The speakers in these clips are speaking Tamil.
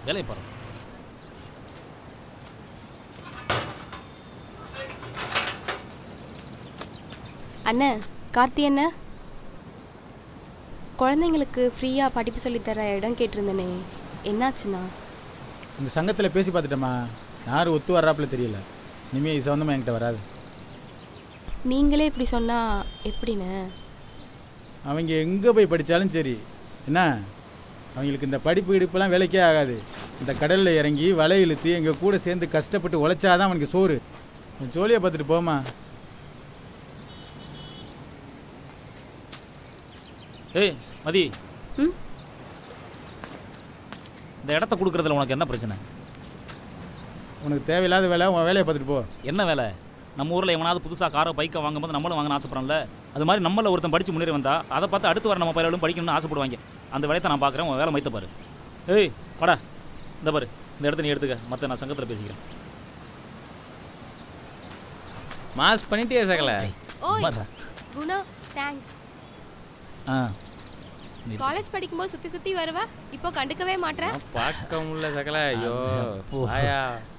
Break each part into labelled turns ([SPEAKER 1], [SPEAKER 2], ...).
[SPEAKER 1] வேலையை பாரு
[SPEAKER 2] அண்ணே கார்த்தி அண்ணே குழந்தைங்களுக்கு ஃப்ரீயாக படிப்பு சொல்லித்தர இடம் கேட்டிருந்தேனே என்னாச்சுண்ணா
[SPEAKER 3] உங்கள் சங்கத்தில் பேசி பார்த்துட்டேம்மா யார் ஒத்து வர்றாப்புல தெரியல இனிமேல் இது சம்மந்தமாக என்கிட்ட வராது
[SPEAKER 2] நீங்களே இப்படி சொன்னால் எப்படிண்ணே
[SPEAKER 3] அவங்க எங்கே போய் படித்தாலும் சரி என்ன அவங்களுக்கு இந்த படிப்பு இடுப்பெல்லாம் வேலைக்கே ஆகாது இந்த கடலில் இறங்கி வலை இழுத்து எங்கள் கூட சேர்ந்து கஷ்டப்பட்டு உழைச்சாதான் அவனுக்கு சோறு உன் ஜோலியை பார்த்துட்டு போமா
[SPEAKER 1] ஏய் மதி
[SPEAKER 2] ம்
[SPEAKER 1] இந்த இடத்த கொடுக்குறதுல உனக்கு என்ன பிரச்சனை
[SPEAKER 3] உனக்கு தேவையில்லாத வேலை உன் வேலையை பார்த்துட்டு போ
[SPEAKER 1] என்ன வேலை நம்ம ஊரில் எவனாவது புதுசாக காரை பைக்கை வாங்கும்போது நம்மளும் வாங்கணும் ஆசைப்படுறோம்ல அது மாதிரி நம்மள ஒருத்தன் படித்து முன்னேறி வந்தா அதை பார்த்து அடுத்து வர நம்ம பயிர்களும் படிக்கணும்னு ஆசைப்படுவாங்க அந்த வேலையை நான் பார்க்குறேன் உன் வேலை மைத்த பாரு ஏய் வாடா இந்த பாரு இந்த இடத்த நீ எடுத்துக்க மற்ற நான் சங்கத்தில் பேசிக்கிறேன்
[SPEAKER 4] மாஸ் பண்ணிட்டே சகல
[SPEAKER 2] ஓய்
[SPEAKER 1] சும்மாடா.
[SPEAKER 2] குணா தேங்க்ஸ்
[SPEAKER 1] ஆ
[SPEAKER 2] காலேஜ் படிக்கும்போது சுற்றி சுற்றி வருவ இப்போ கண்டுக்கவே மாட்டேற
[SPEAKER 4] பார்க்க முடியல சகல ஐயோ
[SPEAKER 1] ஓ.
[SPEAKER 4] ஆயா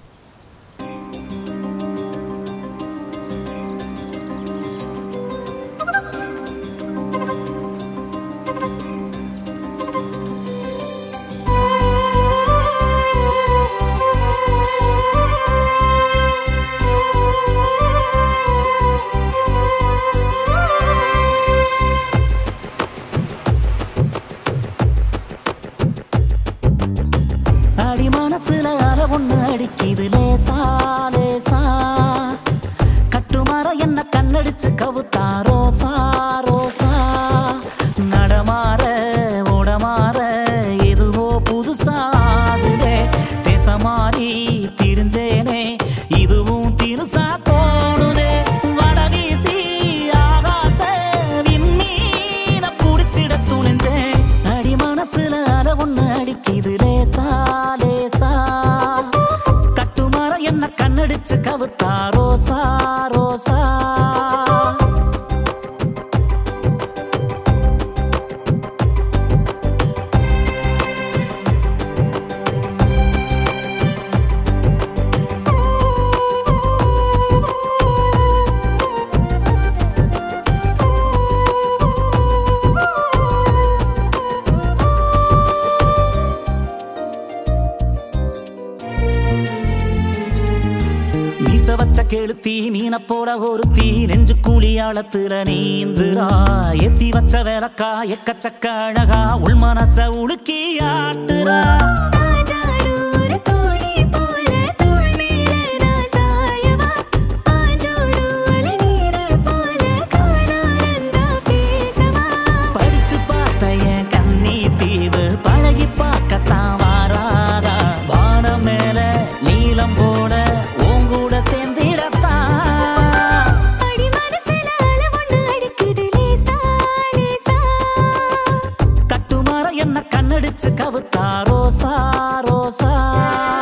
[SPEAKER 5] அடி மனசுல அற ஒண்ணு அடிக்குது லேசா லேசா கட்டுமரம் என்ன கண்ணடிச்சு கவுத்தா ரோசா ரோசா நடமாற ஓடமாற எதுவோ புதுசாகுதே பேச மாறி திரிஞ்சேனே இதுவும் திருசா தோணுதே வடவீசி ஆகாச விண்மீன புடிச்சிட துணிஞ்சேன் அடி மனசுல அற ஒண்ணு அடிக்குது லேசா லேசா கட்டுமர என்ன கண்ணடிச்சு கவுத்தா ரோசா ரோசா மீச வச்ச கெளுத்தி மீன போல ஒரு தீ நெஞ்சு கூலியாளத்துல நீந்துரா எத்தி வச்ச வேலக்கா எக்கச்சக்க அழகா உள் மனச உலுக்கி ஆட்டுறா
[SPEAKER 6] சாஞ்சாடூர் தோழி போல தோள் மேல நான் சாயவா ஆஞ்சோடூர் நீரல் போல காணாரந்தா பேசவா
[SPEAKER 5] படிச்சு பார்த்த என் கண்ணி தீவு பழகி பார்க்கத்தான் வாராதா வானம் மேல நீலம் போல உங்கூட சேர்ந்திடத்தான்
[SPEAKER 6] அடி மனசுல அலை ஒண்ணு அடிக்குது லேசா லேசா
[SPEAKER 5] கட்டுமர என்ன கண்ணடிச்சு கவுத்தா ரோசா ரோசா